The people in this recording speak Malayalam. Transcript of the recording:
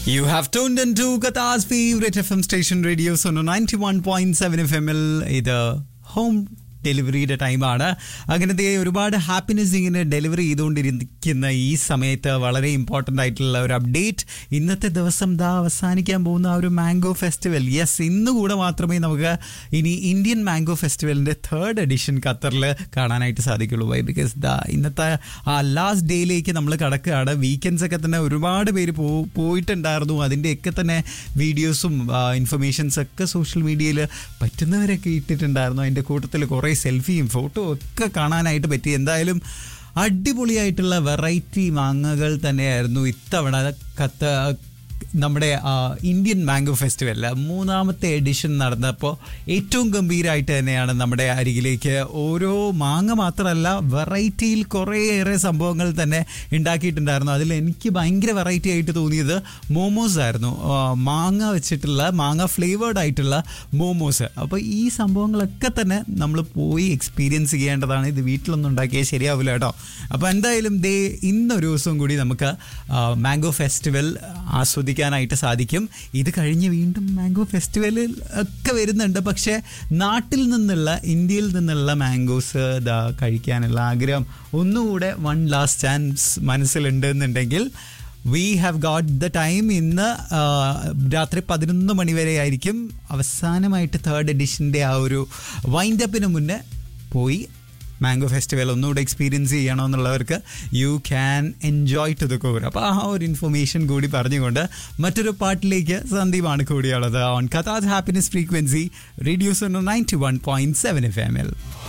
You have tuned into Qatar's favorite FM station radio Sono 91.7 FM ൽ ഇത് ഹോം ഡെലിവറിയുടെ ടൈമാണ് അങ്ങനത്തെ ഒരുപാട് ഹാപ്പിനെസ് ഇങ്ങനെ ഡെലിവറി ചെയ്തുകൊണ്ടിരിക്കുന്ന ഈ സമയത്ത് വളരെ ഇമ്പോർട്ടൻ്റ് ആയിട്ടുള്ള ഒരു അപ്ഡേറ്റ് ഇന്നത്തെ ദിവസം ദാ അവസാനിക്കാൻ പോകുന്ന ആ ഒരു മാംഗോ ഫെസ്റ്റിവൽ യെസ് ഇന്ന് കൂടെ മാത്രമേ നമുക്ക് ഇനി ഇന്ത്യൻ മാംഗോ ഫെസ്റ്റിവലിൻ്റെ തേർഡ് എഡിഷൻ ഖത്തറിൽ കാണാനായിട്ട് സാധിക്കുള്ളൂ വൈ ബിക്കോസ് ദാ ഇന്നത്തെ ആ ലാസ്റ്റ് ഡേയിലേക്ക് നമ്മൾ കടക്കുകയാണ് വീക്കെൻഡ്സ് ഒക്കെ തന്നെ ഒരുപാട് പേര് പോ പോയിട്ടുണ്ടായിരുന്നു അതിൻ്റെയൊക്കെ തന്നെ വീഡിയോസും ഇൻഫർമേഷൻസ് ഒക്കെ സോഷ്യൽ മീഡിയയിൽ പറ്റുന്നവരൊക്കെ ഇട്ടിട്ടുണ്ടായിരുന്നു അതിൻ്റെ കൂട്ടത്തിൽ കുറേ സെൽഫിയും ഫോട്ടോ ഒക്കെ കാണാനായിട്ട് പറ്റി എന്തായാലും അടിപൊളിയായിട്ടുള്ള വെറൈറ്റി മാങ്ങകൾ തന്നെയായിരുന്നു ഇത്തവണ കത്ത് നമ്മുടെ ആ, ഇന്ത്യൻ മാംഗോ ഫെസ്റ്റിവലിൽ മൂന്നാമത്തെ എഡിഷൻ നടന്നപ്പോൾ ഏറ്റവും ഗംഭീരമായിട്ട് തന്നെയാണ് നമ്മുടെ അരികിലേക്ക് ഓരോ മാങ്ങ മാത്രമല്ല വെറൈറ്റിയിൽ കുറേയേറെ സംഭവങ്ങൾ തന്നെ ഉണ്ടാക്കിയിട്ടുണ്ടായിരുന്നു അതിൽ എനിക്ക് ഭയങ്കര വെറൈറ്റി ആയിട്ട് തോന്നിയത് മോമോസ് ആയിരുന്നു ആ, മാങ്ങ വെച്ചിട്ടുള്ള മാങ്ങ ഫ്ലേവേർഡ് ആയിട്ടുള്ള മോമോസ് അപ്പോൾ ഈ സംഭവങ്ങളൊക്കെ തന്നെ നമ്മൾ പോയി എക്സ്പീരിയൻസ് ചെയ്യേണ്ടതാണ് ഇത് വീട്ടിലൊന്നും ഉണ്ടാക്കിയാൽ ശരിയാവില്ല കേട്ടോ അപ്പോൾ എന്തായാലും ദേ ഇന്നൊരു ദിവസം കൂടി നമുക്ക് മാംഗോ ഫെസ്റ്റിവൽ ആസ്വദിക്കാനായിട്ട് സാധിക്കും ഇത് കഴിഞ്ഞ് വീണ്ടും മാംഗോ ഫെസ്റ്റിവലിൽ ഒക്കെ വരുന്നുണ്ട് പക്ഷേ നാട്ടിൽ നിന്നുള്ള ഇന്ത്യയിൽ നിന്നുള്ള മാംഗോസ് ഇതാ കഴിക്കാനുള്ള ആഗ്രഹം ഒന്നുകൂടെ വൺ ലാസ്റ്റ് ചാൻസ് മനസ്സിലുണ്ട് എന്നുണ്ടെങ്കിൽ we have got the time ഇന്ന് ആ, രാത്രി പതിനൊന്ന് മണി വരെ ആയിരിക്കും അവസാനമായിട്ട് തേർഡ് എഡിഷൻ്റെ ആ ഒരു വൈൻഡപ്പിന് മുന്നേ പോയി മാംഗോ ഫെസ്റ്റിവൽ ഒന്നുകൂടെ എക്സ്പീരിയൻസ് ചെയ്യണമെന്നുള്ളവർക്ക് you can enjoy to the core അപ്പോൾ ആ ഒരു ഇൻഫർമേഷൻ കൂടി പറഞ്ഞുകൊണ്ട് മറ്റൊരു പാട്ടിലേക്ക് സന്ദീപാണ് കൂടിയുള്ളത് ഓൺ കഥാസ് happiness frequency radio's ninety one point seven F M L